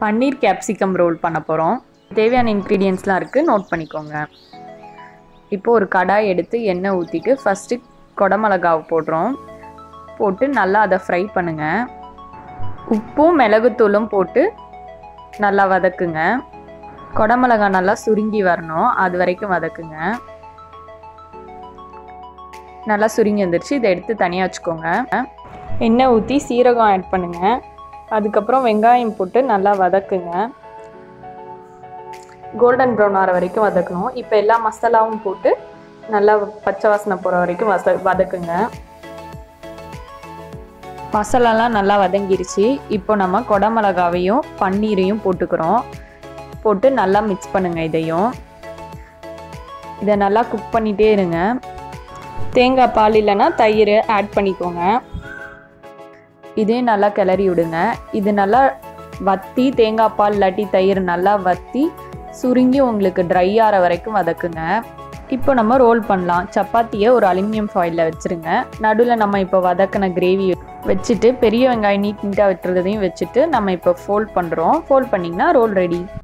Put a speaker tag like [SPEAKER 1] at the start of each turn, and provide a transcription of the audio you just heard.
[SPEAKER 1] பன்னீர் capsicum role பண்ண போகிறோம் தேவையான இன்க்ரீடியன்ஸ்லாம் இருக்குது நோட் பண்ணிக்கோங்க இப்போ ஒரு கடாய் எடுத்து எண்ணெய் ஊற்றிட்டு ஃபஸ்ட்டு கொடமிளகாவை போடுறோம் போட்டு நல்லா அதை ஃப்ரை பண்ணுங்கள் உப்பும் மிளகுத்தூளும் போட்டு நல்லா வதக்குங்க கொடமிளகா நல்லா சுருங்கி வரணும் அது வரைக்கும் வதக்குங்க நல்லா சுருங்கி வந்துருச்சு இதை எடுத்து தனியாக வச்சுக்கோங்க எண்ணெய் ஊற்றி சீரகம் ஆட் பண்ணுங்கள் அதுக்கப்புறம் வெங்காயம் போட்டு நல்லா வதக்குங்க கோல்டன் ப்ரௌன் ஆகிற வரைக்கும் வதக்கணும் இப்போ எல்லா மசாலாவும் போட்டு நல்லா பச்சை வாசனை போகிற வரைக்கும் வச வதக்குங்க மசாலாலாம் நல்லா வதங்கிருச்சு இப்போ நம்ம கொடமிளகாவையும் பன்னீரையும் போட்டுக்கிறோம் போட்டு நல்லா மிக்ஸ் பண்ணுங்கள் இதையும் இதை நல்லா குக் பண்ணிகிட்டே இருங்க தேங்காய் பால் இல்லைன்னா தயிர் ஆட் பண்ணிக்கோங்க இதையும் நல்லா கிளறி விடுங்க இது நல்லா வத்தி தேங்காய் பால் இல்லாட்டி தயிர் நல்லா வத்தி சுருங்கி உங்களுக்கு ட்ரை ஆகிற வரைக்கும் வதக்குங்க இப்போ நம்ம ரோல் பண்ணலாம் சப்பாத்தியை ஒரு அலுமினியம் ஃபாயிலில் வச்சுருங்க நடுவில் நம்ம இப்போ வதக்கின கிரேவி வச்சுட்டு பெரிய வெங்காயம் நீட் நீட்டாக வெட்டுறதையும் வச்சுட்டு நம்ம இப்போ ஃபோல்ட் பண்ணுறோம் ஃபோல்ட் பண்ணிங்கன்னா ரோல் ரெடி